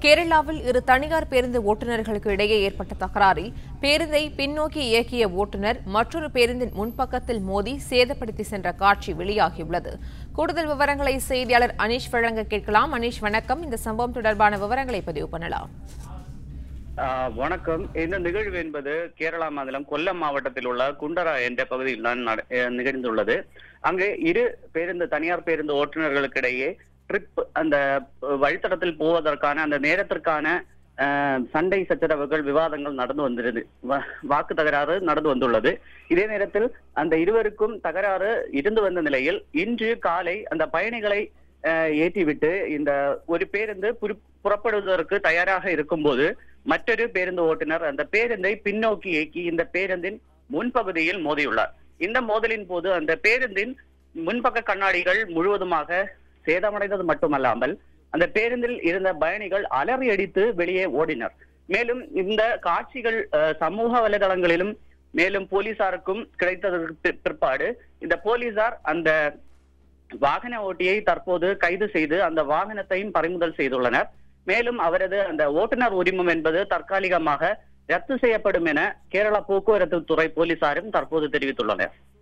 கேரளாவில் இரு தனியார் பேருந்து ஓட்டுநர்களுக்கு இடையே ஏற்பட்ட தகராறில் பேருந்தை பின்னோக்கி இயக்கிய ஓட்டுநர் மற்றொரு பேருந்தின் முன்பக்கத்தில் மோதி சேதப்படுத்தி சென்ற காட்சி வெளியாகியுள்ளது கூடுதல் விவரங்களை செய்தியாளர் அனீஷ் வழங்க கேட்கலாம் அனீஷ் வணக்கம் இந்த சம்பவம் தொடர்பான விவரங்களை பதிவு பண்ணலாம் ஆஹ் வணக்கம் இந்த நிகழ்வு என்பது கேரளா மாநிலம் கொல்லம் மாவட்டத்தில் உள்ள குண்டரா என்ற பகுதியில் தான் நட- அஹ் நிகழ்ந்துள்ளது அங்கு இரு பேருந்து தனியார் பேருந்து ஓட்டுநர்களுக்கிடையே ட்ரிப் அந்த அஹ், வழித்தடத்தில் போவதற்கான அந்த நேரத்திற்கான ஆஹ், சண்டை சச்சரவுகள் விவாதங்கள் நடந்து வந்திருது வா- வாக்கு தகராறு நடந்து வந்துள்ளது இதே நேரத்தில் அந்த இருவருக்கும் தகராறு இருந்து வந்த நிலையில் இன்று காலை அந்த பயணிகளை ஆஹ், ஏற்றிவிட்டு இந்த ஒரு பேருந்து புரு- புறப்படுவதற்கு தயாராக இருக்கும்போது மற்றொரு பேருந்து ஓட்டுநர் அந்த பேருந்தை பின்னோக்கி இயக்கி இந்த பேருந்தின் முன்பகுதியில் மோதியுள்ளார் இந்த மோதலின் போது அந்த பேருந்தின் முன்பக்க கண்ணாடிகள் முழுவதுமாக சேதமடைந்தது மட்டுமல்லாமல் அந்த பேருந்தில் இருந்த பயணிகள் அலறி அடித்து வெளியே ஓடினர் மேலும் இந்த காட்சிகள் அஹ், சமூக வலைதளங்களிலும் மேலும் போலீசாருக்கும் கிடைத்ததற்கு பி- பிற்பாடு இந்த போலீசார் அந்த வாகன ஓட்டியை தற்போது கைது செய்து அந்த வாகனத்தையும் பறிமுதல் செய்துள்ளனர் மேலும் அவரது அந்த ஓட்டுநர் உரிமம் என்பது தற்காலிகமாக ரத்து செய்யப்படும் என கேரளா போக்குவரத்து துறை போலீசாரும் தற்போது தெரிவித்துள்ளனர்